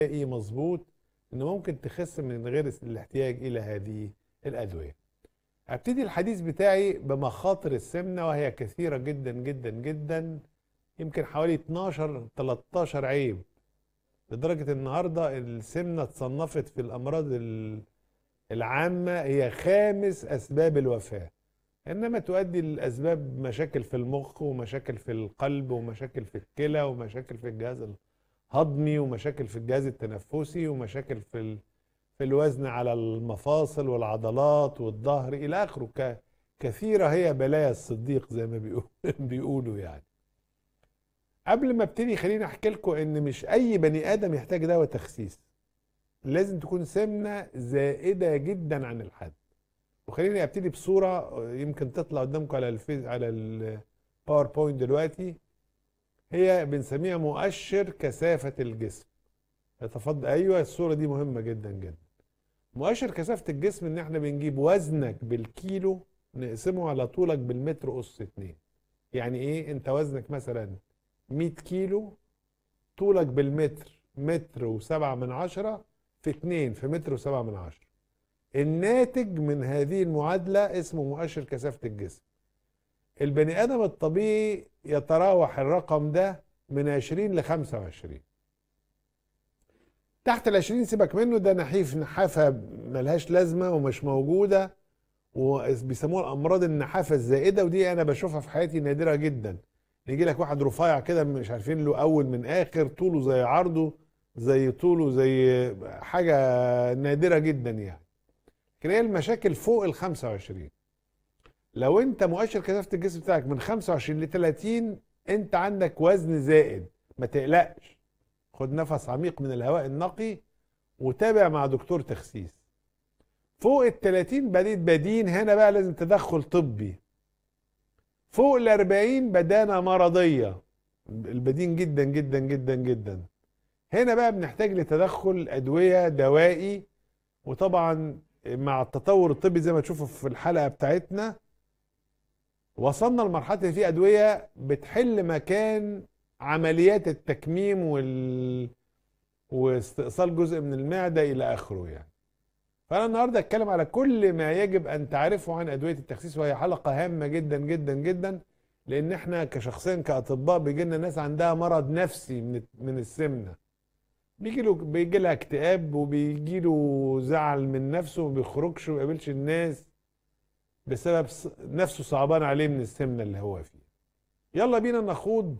غذائي مظبوط انه ممكن تخس من غير الاحتياج الى هذه الادويه ابتدي الحديث بتاعي بمخاطر السمنه وهي كثيره جدا جدا جدا يمكن حوالي 12 13 عيب لدرجه النهارده السمنه اتصنفت في الامراض العامه هي خامس اسباب الوفاه انما تؤدي لاسباب مشاكل في المخ ومشاكل في القلب ومشاكل في الكلى ومشاكل في الجهاز الهضمي ومشاكل في الجهاز التنفسي ومشاكل في في الوزن على المفاصل والعضلات والظهر الى اخره كثيره هي بلايا الصديق زي ما بيقولوا يعني قبل ما ابتدي خليني احكي لكم ان مش اي بني ادم يحتاج دواء تخسيس لازم تكون سمنه زائده جدا عن الحد وخليني ابتدي بصوره يمكن تطلع قدامكم على الفيز على الباوربوينت دلوقتي هي بنسميها مؤشر كثافه الجسم تفضل ايوه الصوره دي مهمه جدا جدا مؤشر كثافه الجسم ان احنا بنجيب وزنك بالكيلو نقسمه على طولك بالمتر اس 2 يعني ايه انت وزنك مثلا 100 كيلو طولك بالمتر متر وسبعة من عشرة في اتنين في متر وسبعة من عشرة الناتج من هذه المعادلة اسمه مؤشر كثافة الجسم البني آدم الطبيعي يتراوح الرقم ده من 20 ل 25 تحت ال 20 سيبك منه ده نحيف نحافة ملهاش لازمة ومش موجودة وبيسموها الأمراض النحافة الزائدة ودي أنا بشوفها في حياتي نادرة جدا يجي لك واحد رفيع كده مش عارفين له أول من آخر طوله زي عرضه زي طوله زي حاجة نادرة جدا يعني لكن هي المشاكل فوق ال 25 لو انت مؤشر كثافه الجسم بتاعك من 25 ل 30 انت عندك وزن زائد ما تقلقش خد نفس عميق من الهواء النقي وتابع مع دكتور تخسيس فوق ال 30 بديت بدين هنا بقى لازم تدخل طبي فوق ال 40 بدانه مرضيه البدين جدا جدا جدا جدا هنا بقى بنحتاج لتدخل ادويه دوائي وطبعا مع التطور الطبي زي ما تشوفوا في الحلقه بتاعتنا وصلنا لمرحله اللي فيه ادويه بتحل مكان عمليات التكميم وال واستئصال جزء من المعده الى اخره يعني فانا النهارده اتكلم على كل ما يجب ان تعرفه عن ادويه التخسيس وهي حلقه هامه جدا جدا جدا لان احنا كشخصيا كاطباء بيجي لنا ناس عندها مرض نفسي من من السمنه بيجي له بيجي لها اكتئاب وبيجي له زعل من نفسه وما بيخرجش وما بيقابلش الناس بسبب نفسه صعبان عليه من السمنه اللي هو فيه يلا بينا نخوض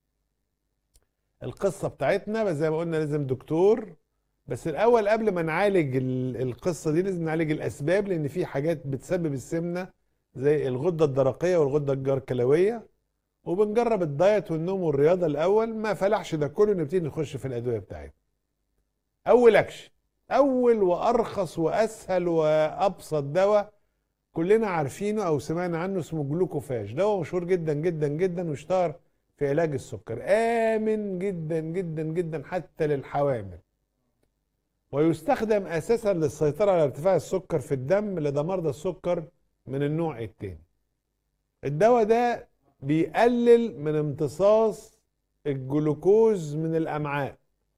القصه بتاعتنا بس زي ما قلنا لازم دكتور بس الاول قبل ما نعالج القصه دي لازم نعالج الاسباب لان في حاجات بتسبب السمنه زي الغده الدرقيه والغده الجركلويه وبنجرب الدايت والنوم والرياضه الاول ما فلحش ده كله نبتدي نخش في الادويه بتاعتنا اول اكشن اول وارخص واسهل وابسط دواء كلنا عارفينه او سمعنا عنه اسمه جلوكوفاج دواء مشهور جدا جدا جدا واشتهر في علاج السكر امن جدا جدا جدا حتى للحوامل ويستخدم اساسا للسيطره على ارتفاع السكر في الدم لدى مرضى السكر من النوع الثاني الدواء ده بيقلل من امتصاص الجلوكوز من الامعاء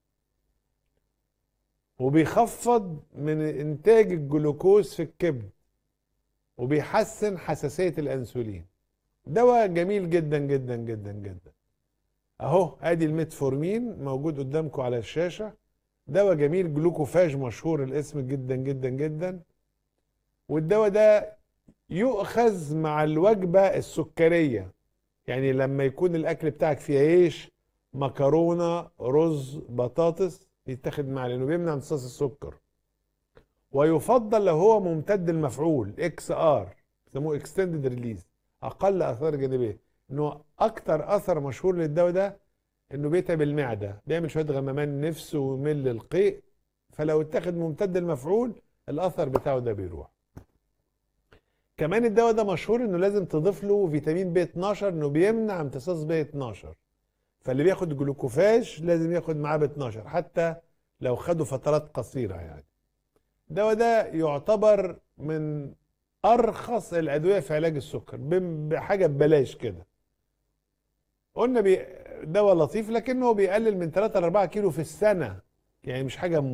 وبيخفض من انتاج الجلوكوز في الكبد وبيحسن حساسيه الانسولين دواء جميل جدا جدا جدا جدا اهو ادي الميتفورمين موجود قدامكم على الشاشه دواء جميل جلوكوفاج مشهور الاسم جدا جدا جدا والدواء ده يؤخذ مع الوجبه السكريه يعني لما يكون الاكل بتاعك فيه عيش مكرونه رز بطاطس يتاخد معاه لانه بيمنع امتصاص السكر ويفضل لو هو ممتد المفعول اكس ار بيسموه اكستندد ريليز اقل اثار جانبيه انه اكتر اثر مشهور للدواء ده انه بيتعب المعده بيعمل شويه غممان نفس ويمل القيء فلو اتاخد ممتد المفعول الاثر بتاعه ده بيروح كمان الدواء ده مشهور انه لازم تضيف له فيتامين بي 12 انه بيمنع امتصاص بي 12 فاللي بياخد جلوكوفاج لازم ياخد معاه ب 12 حتى لو خدوا فترات قصيره يعني الدواء ده يعتبر من ارخص الادويه في علاج السكر بحاجه ببلاش كده قلنا بي دواء لطيف لكنه بيقلل من 3 ل 4 كيلو في السنه يعني مش حاجه